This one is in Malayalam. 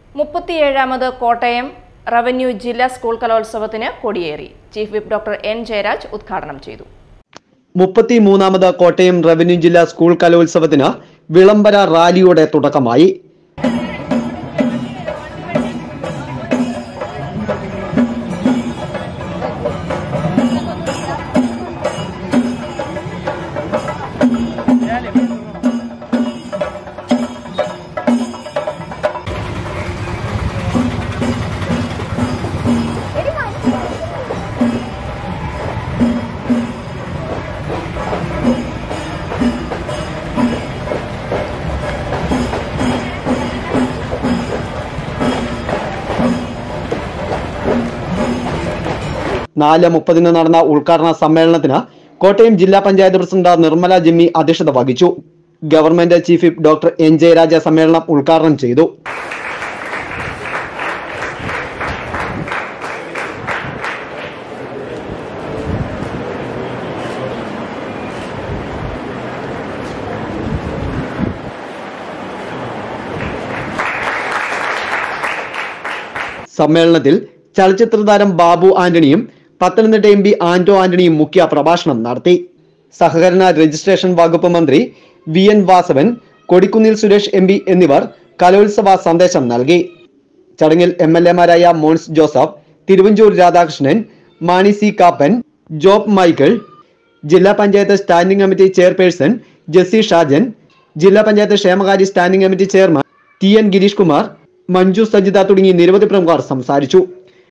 മുപ്പത്തിയേഴാമത് കോട്ടയം റവന്യൂ ജില്ലാ സ്കൂൾ കലോത്സവത്തിന് കൊടിയേറി chief whip doctor N Jayaraj ഉദ്ഘാടനം ചെയ്തു മുപ്പത്തിമൂന്നാമത് കോട്ടയം റവന്യൂ ജില്ലാ സ്കൂൾ കലോത്സവത്തിന് വിളംബര റാലിയോടെ തുടക്കമായി നാല് മുപ്പതിന് നടന്ന ഉദ്ഘാടന സമ്മേളനത്തിന് കോട്ടയം ജില്ലാ പഞ്ചായത്ത് പ്രസിഡന്റ് നിർമ്മല ജിമ്മി അധ്യക്ഷത വഹിച്ചു government chief whip doctor N Jayaraja സമ്മേളനം ഉദ്ഘാടനം ചെയ്തു സമ്മേളനത്തിൽ ചലച്ചിത്ര താരം ബാബു ആന്റണിയും പത്തനംതിട്ട എം പി ആന്റോ ആന്റണിയും മുഖ്യ പ്രഭാഷണം നടത്തി സഹകരണ രജിസ്ട്രേഷൻ വകുപ്പ് മന്ത്രി V N Vasavan Kodikunnil Suresh M P എന്നിവർ കലോത്സവ സന്ദേശം നൽകി ചടങ്ങിൽ എം എൽ എമാരായ മോൻസ് ജോസഫ് തിരുവഞ്ചൂർ രാധാകൃഷ്ണൻ മാണി സി കാപ്പൻ ജോബ് മൈക്കിൾ ജില്ലാ panchayat standing committee chairperson Jessy Shajan ജില്ലാ പഞ്ചായത്ത് ക്ഷേമകാര്യ standing committee chairman T N Girish Kumar Manju Sajitha തുടങ്ങി നിരവധി പ്രമുഖർ സംസാരിച്ചു